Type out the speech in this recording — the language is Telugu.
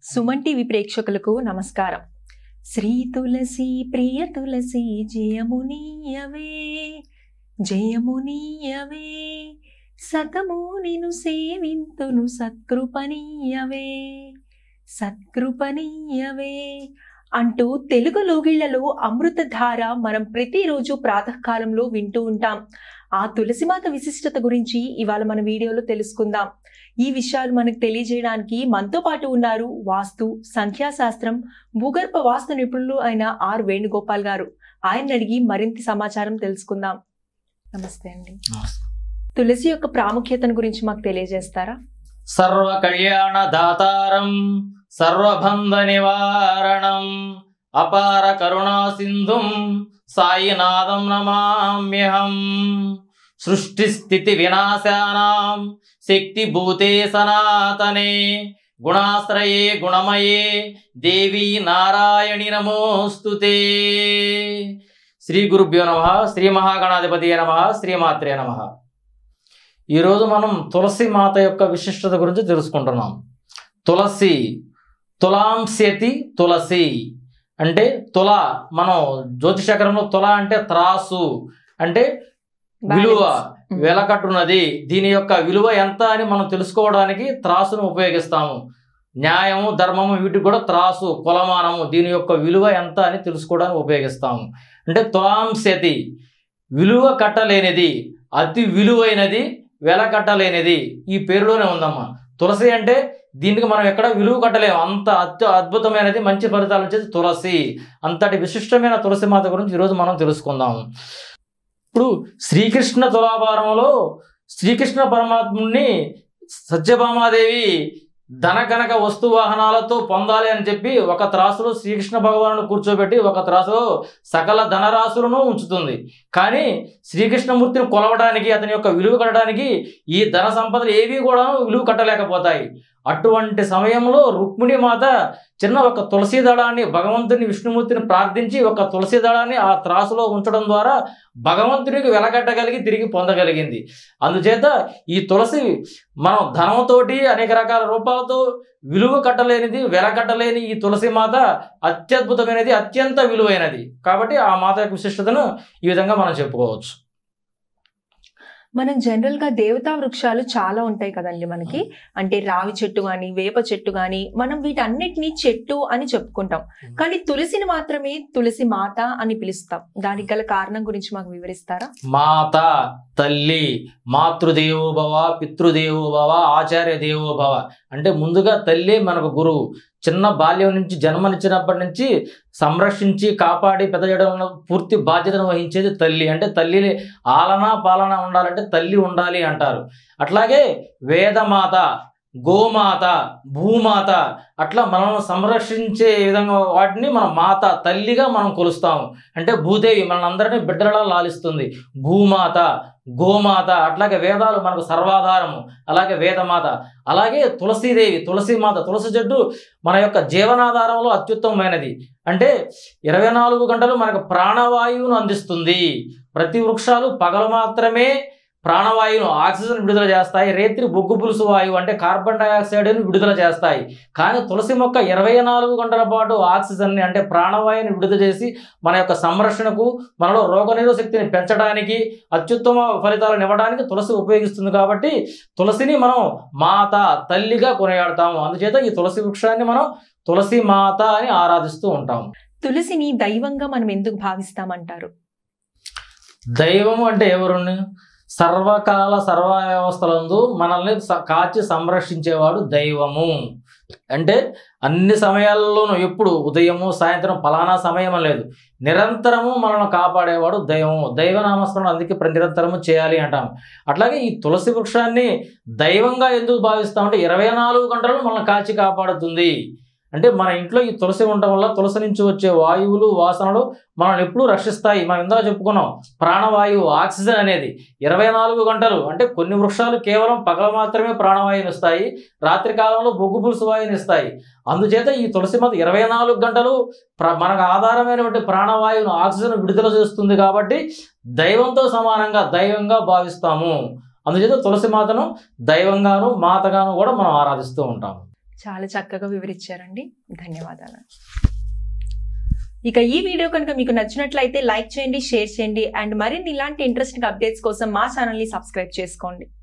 సుమన్ టీవీ ప్రేక్షకులకు నమస్కారం శ్రీ తులసి ప్రియ తులసి జయమునీయవే జయమునీయవే సతము నిను సేవింతును సత్కృపనీయవే సత్కృపనీయవే అంటూ తెలుగు లోగిళ్లలో అమృతధార మనం ప్రతిరోజు ప్రాతకాలంలో వింటూ ఉంటాం ఆ తులసిమాత విశిష్టత గురించి ఇవాళ మన వీడియోలో తెలుసుకుందాం ఈ విషయాలు మనకు తెలియజేయడానికి మనతో పాటు ఉన్నారు వాస్తు సంఖ్యాశాస్త్రం భూగర్భ వాస్తు నిపుణులు అయిన ఆర్ వేణుగోపాల్ గారు ఆయన అడిగి మరింత సమాచారం తెలుసుకుందాం నమస్తే అండి తులసి యొక్క ప్రాముఖ్యతను గురించి మాకు తెలియజేస్తారా సర్వ కళ్యాణ దాతారం సర్వబంధ నివారణం అపార కరుణా సింధుం సాయినాథం నమామ్యహం సృష్టి స్థితి వినాశానాం శక్తి భూతే సనాతనే గుణాశ్రయే గుణమయే దేవి నారాయణి నమోస్తుతే శ్రీ గురుభ్యో నమ శ్రీ మహాగణాధిపతి నమ శ్రీమాత్రే నమ ఈరోజు మనం తులసి మాత యొక్క విశిష్టత గురించి తెలుసుకుంటున్నాం తులసి తులాంశతి తులసి అంటే తుల మనం జ్యోతిషకరంలో తుల అంటే త్రాసు అంటే విలువ Balance. వెలకట్టున్నది దీని యొక్క విలువ ఎంత అని మనం తెలుసుకోవడానికి త్రాసును ఉపయోగిస్తాము న్యాయము ధర్మము వీటికి కూడా త్రాసు కొలమానము దీని యొక్క విలువ ఎంత అని తెలుసుకోవడానికి ఉపయోగిస్తాము అంటే తులాంశతి విలువ కట్టలేనిది అతి విలువైనది వెలకట్టలేనిది ఈ పేరులోనే ఉందమ్మా తులసి అంటే దీనికి మనం ఎక్కడ విలువ కట్టలేము అంత అత్య అద్భుతమైనది మంచి ఫలితాలు వచ్చేది తులసి అంతటి విశిష్టమైన తులసి మాత గురించి ఈరోజు మనం తెలుసుకుందాము ఇప్పుడు శ్రీకృష్ణ తులాభారంలో శ్రీకృష్ణ పరమాత్ముని సత్యభామాదేవి ధన కనక వస్తు వాహనాలతో పొందాలి అని చెప్పి ఒక త్రాసులో శ్రీకృష్ణ భగవాను కూర్చోబెట్టి ఒక త్రాసులో సకల ధనరాశులను ఉంచుతుంది కానీ శ్రీకృష్ణమూర్తిని కొలవడానికి అతని యొక్క విలువ కట్టడానికి ఈ ధన సంపదలు ఏవి కూడా విలువ కట్టలేకపోతాయి అటువంటి సమయంలో రుక్మిణి మాత చిన్న ఒక తులసి దళాన్ని భగవంతుని విష్ణుమూర్తిని ప్రార్థించి ఒక తులసి దళాన్ని ఆ త్రాసులో ఉంచడం ద్వారా భగవంతునికి వెలగట్టగలిగి తిరిగి పొందగలిగింది అందుచేత ఈ తులసి మనం ధనంతోటి అనేక రకాల రూపాలతో విలువ కట్టలేనిది వెలకట్టలేని ఈ తులసి మాత అత్యద్భుతమైనది అత్యంత విలువైనది కాబట్టి ఆ మాత యొక్క విశిష్టతను ఈ విధంగా మనం చెప్పుకోవచ్చు మనం జనరల్ గా దేవతా వృక్షాలు చాలా ఉంటాయి కదండి మనకి అంటే రావి చెట్టు గాని వేప చెట్టు గాని మనం వీటన్నిటిని చెట్టు అని చెప్పుకుంటాం కానీ తులసిని మాత్రమే తులసి మాత అని పిలుస్తాం దానికి గల కారణం గురించి మాకు వివరిస్తారా మాత తల్లి మాతృదేవోభవ పితృదేవోభవ ఆచార్య దేవోభవ అంటే ముందుగా తల్లి మనకు గురువు చిన్న బాల్యం నుంచి జన్మనిచ్చినప్పటి నుంచి సంరక్షించి కాపాడి పెద్ద చేయడం పూర్తి బాధ్యతను వహించేది తల్లి అంటే తల్లి ఆలన పాలన ఉండాలంటే తల్లి ఉండాలి అంటారు అట్లాగే వేదమాత గోమాత భూమాత అట్లా మనల్ని సంరక్షించే విధంగా వాటిని మనం మాత తల్లిగా మనం కొలుస్తాము అంటే భూదేవి మనందరినీ బిడ్డలలా లాలిస్తుంది భూమాత గోమాత అట్లాగే వేదాలు మనకు సర్వాధారము అలాగే వేదమాత అలాగే తులసీదేవి తులసీమాత తులసి చెట్టు మన యొక్క జీవనాధారంలో అత్యుత్తమమైనది అంటే ఇరవై నాలుగు గంటలు మనకు ప్రాణవాయువును అందిస్తుంది ప్రతి వృక్షాలు పగలు మాత్రమే ప్రాణవాయువును ఆక్సిజన్ విడుదల చేస్తాయి రేత్రి బొగ్గు పులుసు వాయువు అంటే కార్బన్ డైఆక్సైడ్ను విడుదల చేస్తాయి కానీ తులసి మొక్క ఇరవై నాలుగు గంటల పాటు ఆక్సిజన్ని అంటే ప్రాణవాయువుని విడుదల చేసి మన యొక్క సంరక్షణకు మనలో రోగనిరోధక శక్తిని పెంచడానికి అత్యుత్తమ ఫలితాలను ఇవ్వడానికి తులసి ఉపయోగిస్తుంది కాబట్టి తులసిని మనం మాత తల్లిగా కొనియాడతాము అందుచేత ఈ తులసి వృక్షాన్ని మనం తులసి మాత అని ఆరాధిస్తూ ఉంటాము తులసిని దైవంగా మనం ఎందుకు భావిస్తామంటారు దైవము అంటే ఎవరుని సర్వకాల సర్వ వ్యవస్థలందు మనల్ని స- కాచి సంరక్షించేవాడు దైవము అంటే అన్ని సమయాల్లోనూ ఎప్పుడు ఉదయము సాయంత్రం ఫలానా సమయం అని లేదు నిరంతరము మనల్ని కాపాడేవాడు దైవము దైవ నామస్మరణ అందుకే ప్ర- నిరంతరము చేయాలి అంటాం అట్లాగే ఈ తులసి వృక్షాన్ని దైవంగా ఎందుకు భావిస్తామంటే ఇరవై నాలుగు గంటలు మనల్ని కాచి కాపాడుతుంది అంటే మన ఇంట్లో ఈ తులసి ఉండటం వల్ల తులసి నుంచి వచ్చే వాయువులు వాసనలు మనల్ని ఎప్పుడూ రక్షిస్తాయి మనం ఇందాక చెప్పుకున్నాం ప్రాణవాయువు ఆక్సిజన్ అనేది ఇరవై నాలుగు గంటలు అంటే కొన్ని వృక్షాలు కేవలం పగల మాత్రమే ప్రాణవాయువుని ఇస్తాయి రాత్రి కాలంలో బొగ్గు పులుసు వాయువుని ఇస్తాయి అందుచేత ఈ తులసి మాత ఇరవై నాలుగు గంటలు ప్ర మనకు ఆధారమైనటువంటి ప్రాణవాయువును ఆక్సిజన్ విడుదల చేస్తుంది కాబట్టి దైవంతో సమానంగా దైవంగా భావిస్తాము అందుచేత తులసి మాతను దైవంగాను మాతగాను కూడా మనం ఆరాధిస్తూ ఉంటాము చాలా చక్కగా వివరించారండి ధన్యవాదాలు ఇక ఈ వీడియో కనుక మీకు నచ్చినట్లయితే లైక్ చేయండి షేర్ చేయండి అండ్ మరిన్ని ఇలాంటి ఇంట్రెస్టింగ్ అప్డేట్స్ కోసం మా ఛానల్ని సబ్స్క్రైబ్ చేసుకోండి